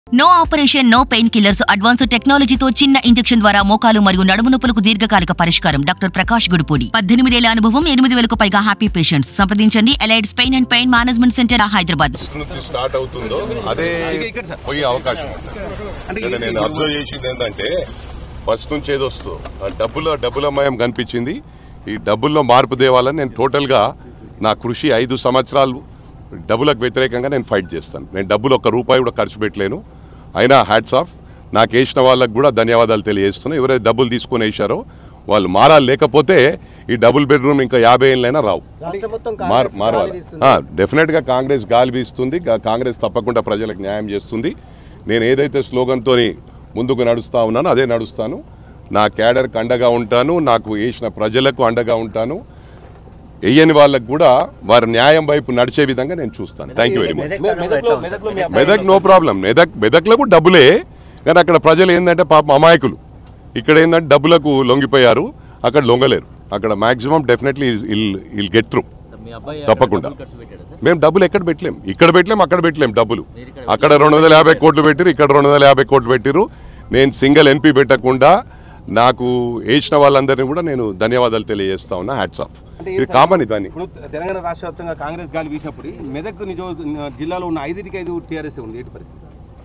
No operation no pain killers advance టెక్నాలజీతో చిన్న injection ద్వారా మోకాలు మరియు నడుము నొప్పులకు దీర్ఘకాలిక పరిష్కారం డాక్టర్ ప్రకాష్ గుడిపూడి పద్దెనిమిదేళ్ల అనుభవం ఎనిమిది వేలకు పైగా హ్యాపీ పేషెంట్స్ సంప్రదించండి Allied's pain and pain management centre Hyderabad నుంచి స్టార్ట్ అవుతుందో అదే పోయే అవకాశం ఉంది. ఇక్కడ నేను అబ్జర్వ్ చేసింది ఏంటంటే ఫస్ట్ నుంచి ఏదో వస్తుందో ఆ డబ్బుల డబ్బులమయం కనిపించింది ఈ డబ్బుల్లో మార్పు తేవాలని నేను టోటల్గా నా కృషి ఐదు సంవత్సరాలు డబ్బులకు వ్యతిరేకంగా నేను ఫైట్ చేస్తాను నేను డబ్బులు ఒక్క రూపాయి కూడా ఖర్చు పెట్టలేను అయినా హ్యాట్స్ ఆఫ్ నాకు వేసిన వాళ్ళకు కూడా ధన్యవాదాలు తెలియజేస్తున్నాను ఎవరైతే డబ్బులు తీసుకొని వేసారో వాళ్ళు మారాలి లేకపోతే ఈ డబుల్ బెడ్రూమ్ ఇంకా యాభై ఏళ్ళైనా రావు రాష్ట్ర మొత్తం మార్ కాంగ్రెస్ మారవాలి గాలి వీస్తుంది. డెఫినెట్ గా కాంగ్రెస్ గాలి వీస్తుంది గా- కాంగ్రెస్ తప్పకుండా ప్రజలకు న్యాయం చేస్తుంది నేను ఏదైతే స్లోగన్తో ముందుకు నడుస్తా ఉన్నానో అదే నడుస్తాను నా క్యాడర్కి అండగా ఉంటాను నాకు వేసిన ప్రజలకు అండగా ఉంటాను వేయని వాళ్ళకు కూడా వారి న్యాయం వైపు నడిచే విధంగా నేను చూస్తాను థ్యాంక్ యూ వెరీ మచ్ మె- మెదక్లో మెదక్లో మీ అబ్బాయి మెదక్ నో ప్రాబ్లం మెదక్ మెదక్లో కూడా డబ్బులే కానీ అక్కడ ప్రజలు ఏంటంటే పాపం అమాయకులు ఇక్కడ ఏంటంటే డబ్బులకు లొంగిపోయారు అక్కడ లొంగలేరు అక్కడ maximum definitely I'll get through మీ అబ్బాయి తప్పకుండా. డబ్బులు ఖర్చు పెట్టాడా సార్ మేము డబ్బులు ఎక్కడ పెట్టలేం ఇక్కడ పెట్టలేం అక్కడ పెట్టలేం డబ్బులు అక్కడ రెండు వందల యాభై కోట్లు పెట్టిరు ఇక్కడ రెండు వందల యాభై కోట్లు పెట్టిరు నేను సింగిల్ ఎన్పీ పెట్టకుండా నాకు వేసిన వాళ్ళందరినీ కూడా నేను ధన్యవాదాలు తెలియజేస్తా ఉన్నా హ్యాట్స్ ఆఫ్ అంటే ఇది ఏ కామన్ ఇదాన్ని ఇప్పుడు తెలంగాణ రాష్ట్ర వ్యాప్తంగా కాంగ్రెస్ గాలి వీసినప్పుడు మెదక్ నిజో జిల్లాలో ఉన్న ఐదుకి ఐదు టీఆర్ఎస్ ఉంది ఏంటి పరిస్థితి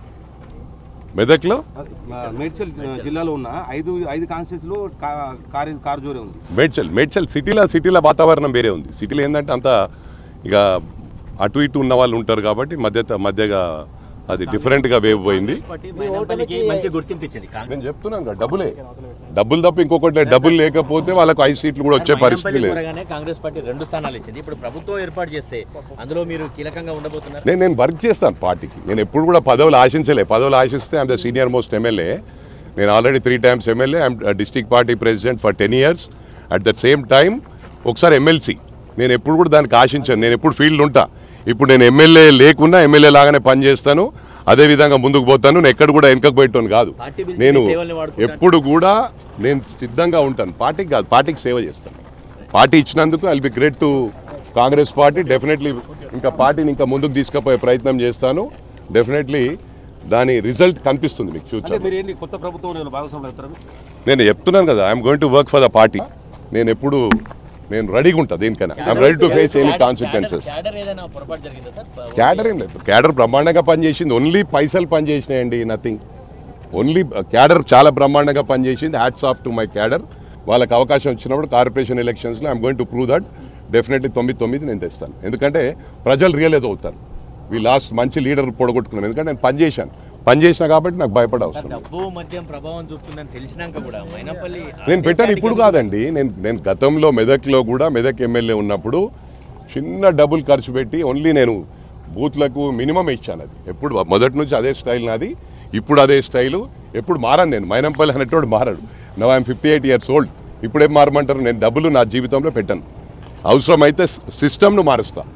మెదక్లో ఆ, మేడ్చల్ జిల్లాలో ఉన్న ఐదు ఐదు కాన్స్టిట్యూన్స్ లో కారు కారు జోరే ఉంది మేడ్చల్ మేడ్చల్ సిటీలో సిటీలో వాతావరణం వేరే ఉంది సిటీలో ఏంటంటే అంత ఇక అటు ఇటు ఉన్న వాళ్ళు ఉంటారు కాబట్టి మధ్య మధ్యగా అది డిఫరెంట్గా వేవ్ పోయింది పార్టీ మైనార్టీలకి మంచి గుర్తింపు ఇచ్చింది కాంగ్రెస్ నేను చెప్తున్నాను కదా డబ్బులే డబ్బులు తప్ప ఇంకొకటి లేదు. డబ్బులు లేకపోతే వాళ్ళకు ఐదు సీట్లు కూడా వచ్చే పరిస్థితి మైనంపల్లి లేదు కోరగానే కాంగ్రెస్ పార్టీ రెండు స్థానాలు ఇచ్చింది ఇప్పుడు ప్రభుత్వం ఏర్పాటు చేస్తే అందులో మీరు కీలకంగా ఉండబోతున్నారు నేను నేను వర్క్ చేస్తాను పార్టీకి నేను ఎప్పుడు కూడా పదవులు ఆశించలే పదవులు ఆశిస్తే I'm the senior most MLA నేను already three times MLA I'm district party president for ten years at the same time ఒకసారి ఎమ్మెల్సీ నేను ఎప్పుడు కూడా దానికి ఆశించాను నేను ఎప్పుడు ఫీల్డ్ ఉంటా ఇప్పుడు నేను ఎమ్మెల్యే లేకున్నా ఎమ్మెల్యే లాగానే పనిచేస్తాను అదే విధంగా ముందుకు పోతాను నేను ఎక్కడ కూడా వెనకకు పోయేటోను కాదు పార్టీ పిలిచిన నేను సేవల్ని వాడుకుంటాను. ఎప్పుడు కూడా నేను సిద్ధంగా ఉంటాను పార్టీకి కాదు పార్టీకి సేవ చేస్తాను పార్టీ ఇచ్చినందుకు I'll be great to Congress party definitely ఇంకా పార్టీని ఇంకా ముందుకు తీసుకుపోయే ప్రయత్నం చేస్తాను డెఫినెట్లీ దాని రిజల్ట్ కనిపిస్తుంది మీకు అంటే ఫ్యూచర్ మీరు ఏంటి కొత్త ప్రభుత్వం భాగస్వాములు అవుతారు నేను చెప్తున్నాను కదా I'm going to work for the party నేను ఎప్పుడు నేను రెడీగా ఉంటా దేనికైనా I'm ready to face any consequences cadre ఏదైనా పొరపాటు జరిగిందా సార్ క్యాడర్ ఏం లేదు క్యాడర్ బ్రహ్మాండంగా పనిచేసింది ఓన్లీ పైసలు పనిచేసినాయండి నథింగ్ ఓన్లీ క్యాడర్ చాలా బ్రహ్మాండంగా పనిచేసింది hats off to my cadre వాళ్ళకి అవకాశం వచ్చినప్పుడు కార్పొరేషన్ ఎలక్షన్స్లో I'm going to prove that definitely తొమ్మిది తొమ్మిది నేను తెస్తాను ఎందుకంటే ప్రజలు రియలైజ్ అవుతారు వీ లాస్ట్ మంచి లీడర్ పొడగొట్టుకున్నాను ఎందుకంటే నేను పనిచేశాను పనిచేసిన కాబట్టి నాకు భయపడే అవసరం లేదు. డబ్బు మద్యం ప్రభావం చూపుతుందని తెలిసినాక కూడా మైనంపల్లి నేను పెట్టాను ఇప్పుడు కాదండి నేను నేను గతంలో మెదక్లో కూడా మెదక్ ఎమ్మెల్యే ఉన్నప్పుడు చిన్న డబ్బులు ఖర్చు పెట్టి ఓన్లీ నేను బూత్లకు మినిమం ఇచ్చాను అది ఎప్పుడు మొదటి నుంచి అదే స్టైల్ నాది ఇప్పుడు అదే స్టైలు ఎప్పుడు మారాను నేను మైనంపల్లి అనేటోడు మారాడు now I'm fifty eight years old ఇప్పుడేం మారమంటారు నేను డబ్బులు నా జీవితంలో పెట్టాను అవసరమైతే సిస్టమ్ను మారుస్తా